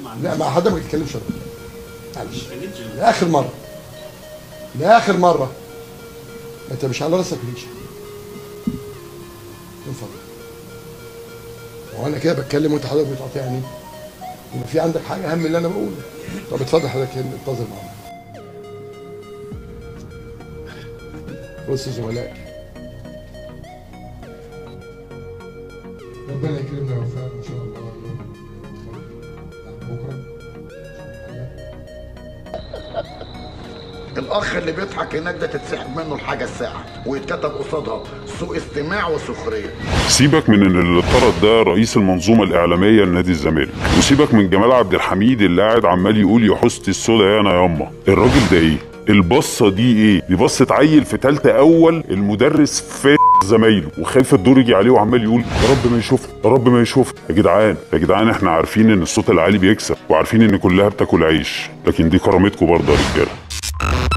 لا مع حد ما تتكلمش يا راجل. معلش لاخر مره لاخر مره انت مش على راسك ريشه من فضلك وانا كده بتكلم وانت حضرتك بتقاطعني يبقى في عندك حاجه اهم من اللي انا بقوله طب اتفضل حضرتك هنا، انتظر معانا بص زملائك ربنا يكرمنا ويوفقنا ان شاء الله يوم بكره الاخ اللي بيضحك هناك ده تتسحب منه الحاجه الساعه ويتكتب قصادها سوء استماع وسخريه سيبك من ان اللي اتطرد ده رئيس المنظومه الاعلاميه لنادي الزمالك وسيبك من جمال عبد الحميد اللي قاعد عمال يقول يا حستي السودا يا انا ياما الراجل ده ايه البصه دي ايه دي بصه عيل في تالتة اول المدرس في زمايله وخايف الدور يجي عليه وعمال يقول يا رب ما يشوفنا يا رب ما يشوفنا يا جدعان يا جدعان احنا عارفين ان الصوت العالي بيكسب وعارفين ان كلها بتاكل عيش لكن دي كرامتكم برضه يا رجاله